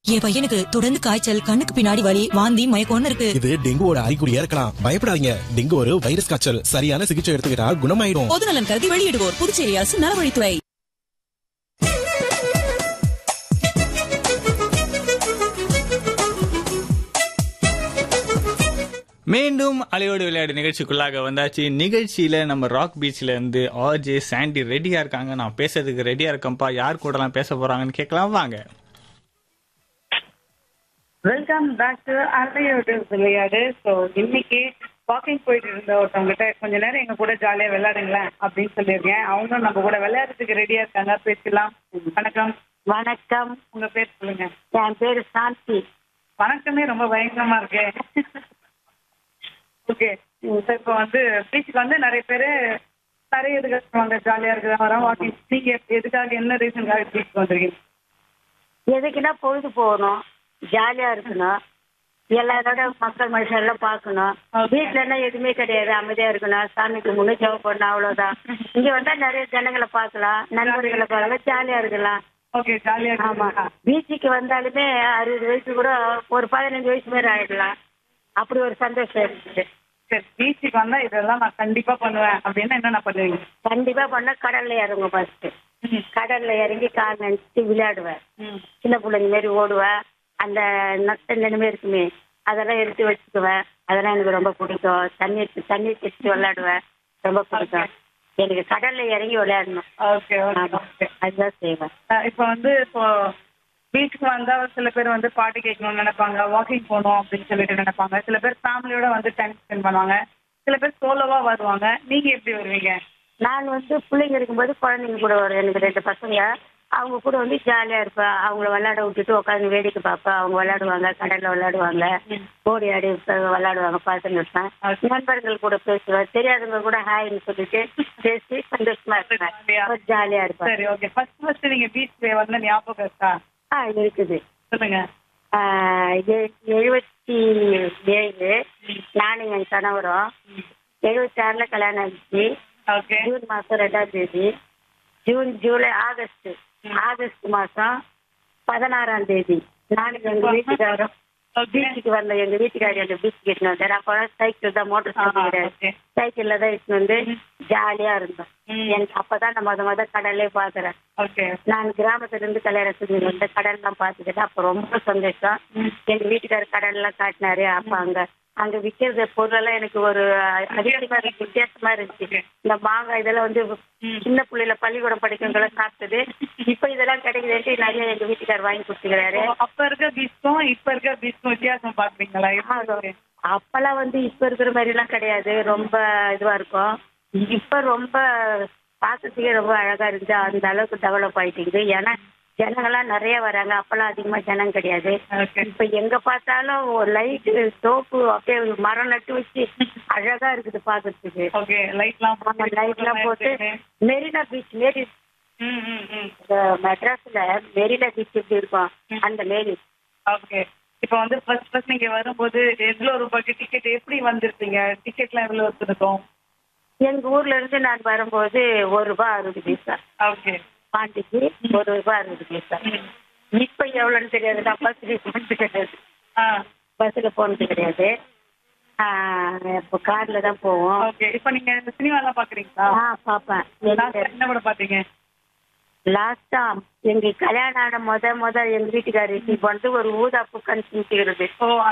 என் பையனுக்கு தொடர்ந்து காய்ச்சல் கண்ணுக்கு பின்னாடி வலி வாந்தி மயக்கம்னு இருக்கு இது டெங்குவோட அறிகுறியா இருக்கலாம் பயப்படாதீங்க டெங்கு ஒரு வைரஸ் காய்ச்சல் சரியான சிகிச்சை எடுத்துக்கிட்டா குணமாயிடும் பொது நலன் கருதி வெளியிடுவோர் புதுச்சேரி அரசு நலவழித்துறை மீண்டும் அலையோடு விளையாடு நிகழ்ச்சிக்குள்ளாக வந்தாச்சு நிகழ்ச்சியில நம்ம ராக் பீச்ல இருந்து ஆர்ஜே சாண்டி ரெடியா இருக்காங்க நான் பேசுறதுக்கு ரெடியா இருக்கேன்ப்பா யார் கூடலாம் பேச போறாங்கன்னு கேட்கலாம் வாங்க வெல்கம் பேக் டு அலையோடு விளையாடு ஸோ இன்னைக்கு வாக்கிங் போயிட்டு இருந்த ஒருத்தவங்ககிட்ட கொஞ்ச நேரம் எங்க கூட ஜாலியா விளையாடுங்களேன் அப்படின்னு சொல்லியிருக்கேன் அவங்களும் நம்ம கூட விளையாடுறதுக்கு ரெடியா இருக்காங்க பேசலாம் வணக்கம் வணக்கம் உங்க பேர் சொல்லுங்க என் பேரு சாந்தி வணக்கமே ரொம்ப பயங்கரமா இருக்கு ஓகே இப்போ வந்து பீச்சுக்கு வந்து நிறைய பேர் நிறைய எதுக்காக வாங்க ஜாலியா இருக்குது வரோம் வாக்கிங் நீங்க எதுக்காக என்ன ரீசனுக்காக பீச்சுக்கு வந்திருக்கீங்க எதுக்குன்னா பொழுது போகணும் ஜாலியா இருக்கணும் எல்லாரோட மக்கள் மனுஷன் எல்லாம் பார்க்கணும் வீட்டுல எல்லாம் எதுவுமே கிடையாது அமைதியா இருக்கணும் சாமிக்கு முன்னு ஜெபம் பண்ணணும் அவ்வளவுதான் இங்க வந்தா நிறைய ஜனங்களை பார்க்கலாம் நண்பர்களை பார்க்கலாம் ஜாலியா இருக்கலாம் ஓகே ஜாலியா ஆமா இருக்கு பீச்சுக்கு வந்தாலுமே அறுபது வயசு கூட ஒரு பதினஞ்சு வயசு மேல ஆயிடலாம் அப்படி ஒரு சந்தோஷம் இருக்குது சரி பீச்சுக்கு வந்தா இதெல்லாம் நான் கண்டிப்பா பண்ணுவேன் அப்படின்னா என்னென்ன பண்ணுவீங்க கண்டிப்பா பண்ண கடல்ல இறங்கும் ஃபர்ஸ்ட் கடல்ல இறங்கி கால் நினைச்சிட்டு விளையாடுவேன் ம். சின்ன பிள்ளைங்க மாரி ஓடுவேன் அந்த நட்ட நிலைமை இருக்குமே அதெல்லாம் எடுத்து வச்சுக்குவேன் அதெல்லாம் எனக்கு ரொம்ப பிடிக்கும் தண்ணி எடுத்து தண்ணி வச்சுட்டு விளையாடுவேன் ரொம்ப பிடிக்கும் எனக்கு கடல்ல இறங்கி விளையாடணும் ஓகே ஓகே ஆமா ஓகே அதுதான் செய்வேன் இப்போ வந்து இப்போ பீச்சுக்கு வந்தா சில பேர் வந்து பாட்டு கேட்கணும்னு நினைப்பாங்க வாக்கிங் போகணும் அப்படின்னு சொல்லிட்டு நினைப்பாங்க சில பேர் ஃபேமிலியோட வந்து டைம் ஸ்பெண்ட் பண்ணுவாங்க சில பேர் சோலோவா வருவாங்க நீங்க எப்படி வருவீங்க நான் வந்து பிள்ளைங்க இருக்கும்போது குழந்தைங்க கூட வரும் எனக்கு ரெண்டு பசங்க அவங்க கூட வந்து ஜாலியா இருப்பேன் அவங்கள விளையாட விட்டுட்டு உட்காந்து வேடிக்கை பார்ப்பேன் அவங்க விளையாடுவாங்க கடல்ல விளையாடுவாங்க ஓடி ஆடி இருப்ப- விளையாடுவாங்க பார்த்துன்னு இருப்பேன் நண்பர்கள் கூட பேசுவேன் தெரியாதவங்க கூட ஹாய்னு சொல்லிட்டு பேசி சந்தோஷமா இருப்பேன் ஜாலியா இருப்பேன் சரி ஓகே ஃபர்ஸ்ட் ஃபர்ஸ்ட் நீங்க பீச் வந்த ஞாபகம் இருக்கா ஆ இருக்குது சொல்லுங்க ஆ, எ- எழுபத்தி ஏழு நானும் என் கணவரும் எழுபத்தி ஆறுல கல்யாணம் ஆச்சு ஓகே ஜூன் மாசம் ரெண்டாம் தேதி ஜூன் ஜூலை ஆகஸ்ட் ஆகஸ்ட் மாசம் பதினாறாம் தேதி நாளைக்கு எங்க வீட்டுக்காரரும் பீச்சுக்கு வந்த எங்க வீட்டுக்காரர் எங்க பீச் கிட்ட வந்தாரு அப்ப சைக்கிள் தான் மோட்டர் சைக்கிள் ஆ, கிடையாது okay. சைக்கிள்ல தான் இட்டு வந்து ஜாலியா இருந்தோம் ம். எனக்கு அப்பதான் நான் முத முத கடல்லே பாக்குறேன் ஓகே நான் கிராமத்துல இருந்து கல்யாணம் செஞ்சு வந்து கடல்லாம் பாத்துக்கிட்டேன் அப்ப ரொம்ப சந்தோஷம் எங்க வீட்டுக்காரர் கடல் எல்லாம் காட்டினாரு அப்ப அங்க அங்க விக்கிறது பொருள் எல்லாம் எனக்கு ஒரு அதிகமா இருக்கு வித்தியாசமா இருந்துச்சு இந்த மாங்காய் இதெல்லாம் வந்து சின்ன பிள்ளைல பள்ளிக்கூடம் படிக்கிறவங்க சாப்பிட்டது இப்ப இதெல்லாம் கிடைக்குது நிறைய எங்க வீட்டுக்காரர் வாங்கி கொடுத்துக்கிறாரு அப்ப இருக்க பீச்சுக்கும் இப்ப இருக்க பீச்சுக்கும் வித்தியாசம் பாக்குறீங்களா எப்படி இருக்கு? அப்பெல்லாம் வந்து இப்ப இருக்கிற மாதிரி எல்லாம் கிடையாது ரொம்ப இதுவா இருக்கும் இப்ப ரொம்ப பார்க்கறதுக்கே ரொம்ப அழகா இருந்துச்சு அந்த அளவுக்கு டெவலப் ஆயிட்டுக்குது ஏன்னா ஜனங்கள்லாம் நிறைய வராங்க அப்பெல்லாம் அதிகமா ஜனம் கிடையாது Okay. இப்ப எங்க பார்த்தாலும் லைட் சோப்பு அப்படியே மரம் நட்டு வச்சு அழகா இருக்குது பாக்குறதுக்கு ஓகே லைட்லாம் ஆமா லைட் எல்லாம் போட்டு மெரினா பீச் மாரி ம் ம் ம் இந்த மெட்ராஸ்ல மெரினா பீச் எப்படி இருக்கும் அந்த மாரி ஓகே இப்போ வந்து ஃபர்ஸ்ட் ஃபர்ஸ்ட் நீங்க வரும்போது எவ்வளவு ரூபாய்க்கு டிக்கெட் எப்படி வந்திருப்பீங்க டிக்கெட்லாம் எவ்வளவு இருக்கும் எங்க ஊர்ல இருந்து நான் வரும்போது ஒரு ரூபாய் அறுபது பைசா ஓகே பாண்டிக்கு ஒரு ரூபாய் அறுபது பைசா இப்ப எவ்வளவுன்னு தெரியாது நான் பஸ்ல போனது கிடையாது ஆ பஸ்ல போனது கிடையாது ஆஹ் இப்போ கார்ல தான் போவோம் ஓகே இப்போ நீங்க இந்த சினிமாலாம் பாக்குறீங்களா ஆ பாப்பேன் லாஸ்ட் என்ன படம் பாத்தீங்க லாஸ்டா எங்க கல்யாணம் ஆன முத முத எங்க வீட்டுக்காரர் இப்போ வந்து ஒரு ஊதா பூக்கன்னு சிரிச்சுக்கிறது ஓ